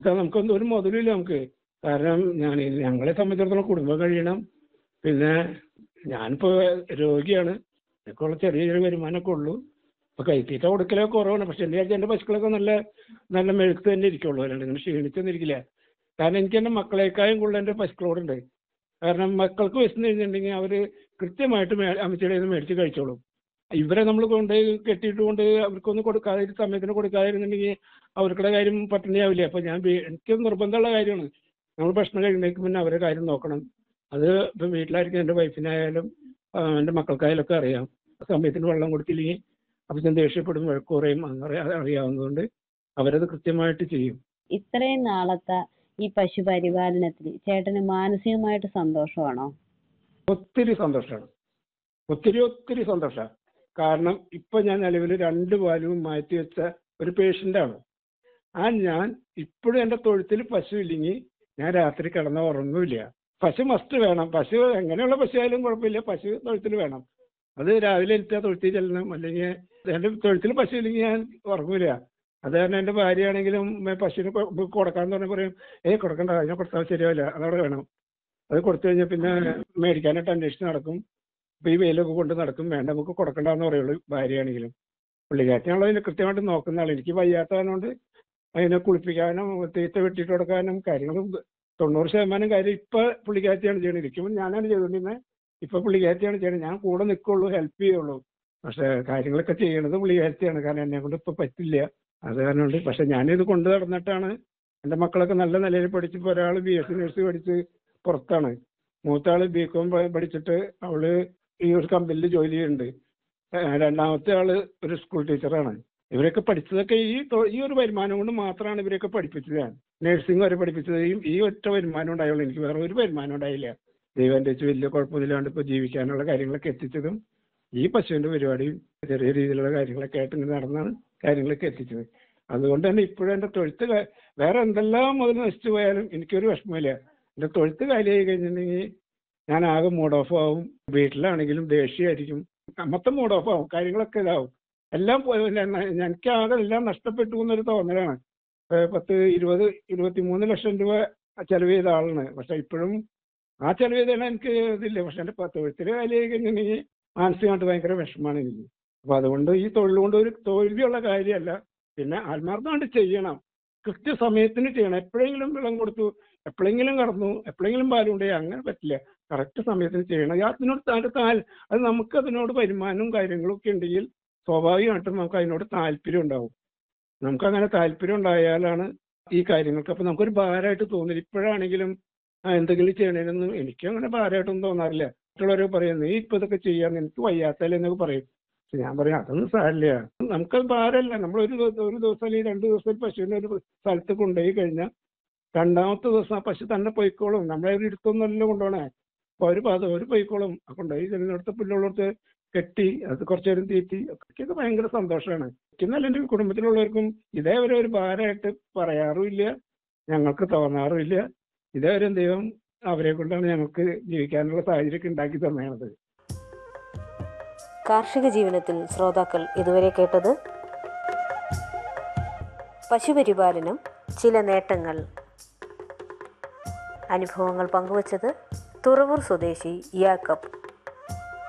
ഇതാ നമുക്കൊന്നും ഒരു മുതലില്ല നമുക്ക് കാരണം ഞാൻ ഞങ്ങളെ സംബന്ധിച്ചിടത്തോളം കുടുംബം കഴിയണം പിന്നെ ഞാനിപ്പോ രോഗിയാണ് എനിക്കുള്ള ചെറിയ ചെറിയ വരുമാനമൊക്കെ ഉള്ളൂ ഇപ്പൊ കൈത്തീറ്റ കൊടുക്കലൊക്കെ കുറവാണ് പക്ഷെ എന്റെ വിചാരിച്ച എന്റെ പശുക്കളൊക്കെ നല്ല നല്ല മെഴുക്ക് തന്നെ ഇരിക്കുള്ളൂ അല്ലാണ്ട് ഇങ്ങനെ ക്ഷീണിച്ചൊന്നും ഇരിക്കില്ല കാരണം എനിക്ക് എന്റെ മക്കളെക്കാളും കൂടുതൽ എന്റെ പശുക്കളോടുണ്ട് കാരണം മക്കൾക്ക് വിശന്ന് കഴിഞ്ഞിട്ടുണ്ടെങ്കിൽ അവര് കൃത്യമായിട്ട് മേ അമ്മച്ചിയുടെ കയ്യിൽ നിന്ന് മേടിച്ച് കഴിച്ചോളും ഇവരെ നമ്മൾ കൊണ്ടുപോയി കെട്ടിയിട്ട് കൊണ്ട് അവർക്കൊന്നും കൊടുക്കാതെ സമയത്തിന് കൊടുക്കാതിരുന്നുണ്ടെങ്കിൽ അവർക്കുടെ കാര്യം പട്ടിണിയാവില്ലേ അപ്പൊ ഞാൻ വീ- എനിക്ക് നിർബന്ധമുള്ള കാര്യമാണ് നമ്മൾ ഭക്ഷണം കഴിക്കുന്നതിന് മുന്നേ അവരെ കാര്യം നോക്കണം അത് ഇപ്പൊ വീട്ടിലായിരിക്കും എൻ്റെ വൈഫിനായാലും ആ, എൻ്റെ മക്കൾക്കായാലും ഒക്കെ അറിയാം സമയത്തിന് വെള്ളം കൊടുത്തില്ലെങ്കിൽ അപ്പം ഞാൻ ദേഷ്യപ്പെടും വഴക്ക് പറയും അങ്ങനെ അറിയാവുന്നതുകൊണ്ട് അവരത് കൃത്യമായിട്ട് ചെയ്യും ഇത്രയും നാളത്തെ ഈ പശു പരിപാലനത്തിൽ ചേട്ടന് മാനസികമായിട്ട് സന്തോഷമാണോ ഒത്തിരി സന്തോഷമാണ് ഒത്തിരി ഒത്തിരി സന്തോഷമാണ് കാരണം ഇപ്പൊ ഞാൻ നിലവിൽ രണ്ട് പാലും മാറ്റി വെച്ച ഒരു പേഷ്യൻ്റാണ് ആ ഞാൻ ഇപ്പോഴും എൻ്റെ തൊഴുത്തിൽ പശു ഇല്ലെങ്കിൽ ഞാൻ രാത്രി കിടന്ന ഉറങ്ങൂല പശു മസ്റ്റ് വേണം പശു എങ്ങനെയുള്ള പശു ആയാലും കുഴപ്പമില്ല പശു തൊഴുത്തിൽ വേണം അത് രാവിലെ എനിക്ക് ആ തൊഴുത്തിൽ ചെല്ലണം അല്ലെങ്കിൽ എൻ്റെ തൊഴുത്തിൽ പശു ഇല്ലെങ്കിൽ ഞാൻ ഉറങ്ങൂല അത് കാരണം എൻ്റെ ഭാര്യയാണെങ്കിലും "മേ, പശുവിന് കൊ- കൊടുക്കാന്ന് പറഞ്ഞാൽ പറയും ഏയ് കൊടുക്കണ്ട അതിനെ കൊടുത്താൽ ശരിയാവില്ല അതവിടെ വേണം അത് കൊടുത്തു കഴിഞ്ഞാൽ പിന്നെ മേടിക്കാനായിട്ട് അന്വേഷിച്ച് നടക്കും ഇപ്പൊ ഈ വെയിലൊക്കെ കൊണ്ട് നടക്കും വേണ്ട നമുക്ക് കൊടുക്കണ്ടെന്ന് പറയുള്ളൂ ഭാര്യയാണെങ്കിലും പുള്ളിക്കാരത്തിനാണല്ലോ അതിനെ കൃത്യമായിട്ട് നോക്കുന്ന ആൾ എനിക്ക് വയ്യാത്തതുകൊണ്ട് അതിനെ കുളിപ്പിക്കാനും തീറ്റ വെട്ടിയിട്ട് കൊടുക്കാനും കാര്യങ്ങളും തൊണ്ണൂറ് ശതമാനം കാര്യം ഇപ്പൊ പുള്ളിക്കാരത്തിയാണ് ചെയ്യണത് ഇരിക്കുമ്പോൾ ഞാനാണ് ചെയ്തുകൊണ്ടിരുന്നത് ഇപ്പൊ പുള്ളിക്കാരത്തിയാണ് ചെയ്യണത് ഞാൻ കൂടെ നിൽക്കുള്ളൂ ഹെൽപ്പ് ചെയ്യുള്ളൂ പക്ഷെ കാര്യങ്ങളൊക്കെ ചെയ്യണത് പുള്ളിക്കാരത്തിയാണ് കാരണം എന്നെ കൊണ്ട് ഇപ്പൊ പറ്റില്ല അത് കാരണം കൊണ്ട് പക്ഷെ ഞാനിത് കൊണ്ട് നടന്നിട്ടാണ് എൻ്റെ മക്കളൊക്കെ നല്ല നിലയിൽ പഠിച്ച് ഇപ്പോൾ ഒരാൾ ബി എസ് സി നഴ്സ് പഠിച്ച് പുറത്താണ് മൂത്ത ആള് ബി കോം പഠിച്ചിട്ട് അവള് ഈ ഒരു കമ്പനിയിൽ ജോലി ചെയ്യുന്നുണ്ട് ഏഹ് രണ്ടാമത്തെ ആള് ഒരു സ്കൂൾ ടീച്ചറാണ് ഇവരൊക്കെ പഠിച്ചതൊക്കെ ഈ തൊ- ഈ ഒരു വരുമാനം കൊണ്ട് മാത്രമാണ് ഇവരൊക്കെ പഠിപ്പിച്ചത് ഞാൻ നഴ്സിംഗ് വരെ പഠിപ്പിച്ചത് ഈ- ഈ ഒറ്റ വരുമാനം ഉണ്ടായുള്ളൂ എനിക്ക് വേറെ ഒരു വരുമാനം ഉണ്ടായില്ല ദൈവം എൻ്റെ വെച്ച് വലിയ കുഴപ്പമില്ലാണ്ട് ഇപ്പോൾ ജീവിക്കാനുള്ള കാര്യങ്ങളൊക്കെ എത്തിച്ചതും ഈ പശുവിന്റെ പരിപാടിയും ചെറിയ രീതിയിലുള്ള കാര്യങ്ങളൊക്കെ ആയിട്ട് ഇങ്ങനെ നടന്നാണ് കാര്യങ്ങളൊക്കെ എത്തിച്ചത് അതുകൊണ്ട് തന്നെ ഇപ്പോഴും എൻ്റെ തൊഴുത്ത് ക- വേറെ എന്തെല്ലാം മുതൽ നശിച്ചു പോയാലും എനിക്കൊരു വിഷമമില്ല എൻ്റെ തൊഴുത്ത് കാലിയായി കഴിഞ്ഞിട്ടുണ്ടെങ്കിൽ ഞാൻ ആകെ മൂഡ് ഓഫ് ആവും വീട്ടിലാണെങ്കിലും ദേഷ്യമായിരിക്കും മൊത്തം മൂഡ് ഓഫ് ആവും കാര്യങ്ങളൊക്കെ ഇതാവും എല്ലാം പോയി എനിക്ക് ആകെ എല്ലാം നഷ്ടപ്പെട്ടു എന്നൊരു തോന്നലാണ് ഏഹ് പത്ത് ഇരുപത് ഇരുപത്തി മൂന്ന് ലക്ഷം രൂപ ചെലവ് ചെയ്ത ആളാണ് പക്ഷെ ഇപ്പോഴും ആ ചെലവ് ചെയ്തതാണ് എനിക്ക് ഇതില്ല പക്ഷെ എൻ്റെ തൊഴുത്തില് കാലിയായി കഴിഞ്ഞിട്ടുണ്ടെങ്കിൽ മാനസികമായിട്ട് ഭയങ്കര വിഷമമാണ് എനിക്ക് അപ്പൊ അതുകൊണ്ട് ഈ തൊഴിൽ കൊണ്ട് ഒരു തോൽവിയുള്ള കാര്യമല്ല പിന്നെ ആത്മാർത്ഥമായിട്ട് ചെയ്യണം കൃത്യസമയത്തിന് ചെയ്യണം എപ്പോഴെങ്കിലും വെള്ളം കൊടുത്തു എപ്പോഴെങ്കിലും കടന്നു എപ്പോഴെങ്കിലും പാലുണ്ടേ അങ്ങനെ പറ്റില്ല കറക്റ്റ് സമയത്തിന് ചെയ്യണം ഈ അതിനോട് താ- താൽ- അത് നമുക്ക് അതിനോട് വരുമാനവും കാര്യങ്ങളും ഒക്കെ ഉണ്ടെങ്കിൽ സ്വാഭാവികമായിട്ടും നമുക്ക് അതിനോട് താല്പര്യം ഉണ്ടാവും നമുക്ക് അങ്ങനെ താല്പര്യം ഉണ്ടായാലാണ് ഈ കാര്യങ്ങൾക്ക് അപ്പൊ നമുക്കൊരു ഭാരമായിട്ട് തോന്നില്ല ഇപ്പോഴാണെങ്കിലും ആ, എന്തെങ്കിലും ചെയ്യണേനൊന്നും എനിക്ക് അങ്ങനെ ഭാരമായിട്ടൊന്നും തോന്നാറില്ല മറ്റുള്ളവരെ പറയും നീ ഇപ്പൊ ഇതൊക്കെ ചെയ്യാൻ എനിക്ക് വയ്യാത്തല്ലേ എന്നൊക്കെ പറയും പക്ഷെ ഞാൻ പറയും അതൊന്നും സാരില്ല നമുക്കത് ഭാരമല്ല നമ്മൾ ഒരു ദിവസം ഒരു ദിവസം അല്ലെങ്കിൽ രണ്ട് ദിവസം ഒരു പശുവിനെ ഒരു സ്ഥലത്ത് കൊണ്ടുപോയി കഴിഞ്ഞാൽ രണ്ടാമത്തെ ദിവസം ആ പശു തന്നെ പോയിക്കോളും നമ്മളെ ഒരു എടുത്തൊന്നുമല്ല കൊണ്ടുപോണേ അപ്പൊ അവര് പാത അവര് പോയിക്കോളും ആ കൊണ്ടുപോയി ചെല്ലുന്നിടത്ത് പുല്ലുള്ളിടത്ത് കെട്ടി അത് കുറച്ചു നേരം തീറ്റി ഒക്കെ ഭയങ്കര സന്തോഷമാണ് എനിക്കെന്നല്ല എൻ്റെ കുടുംബത്തിലുള്ളവർക്കും ഇതേവരെ ഒരു ഭാരമായിട്ട് പറയാറുമില്ല ഞങ്ങൾക്ക് തോന്നാറുമില്ല ഇതേവരെ ദൈവം അവരെ കൊണ്ടാണ് ഞങ്ങൾക്ക് ജീവിക്കാനുള്ള സാഹചര്യമൊക്കെ ഉണ്ടാക്കി തന്നത് കാർഷിക ജീവനത്തിൽ ശ്രോതാക്കൾ ഇതുവരെ കേട്ടത് പശുപരിപാലനം ചില നേട്ടങ്ങൾ അനുഭവങ്ങൾ പങ്കുവച്ചത് തുറവൂർ സ്വദേശി യാക്കബ്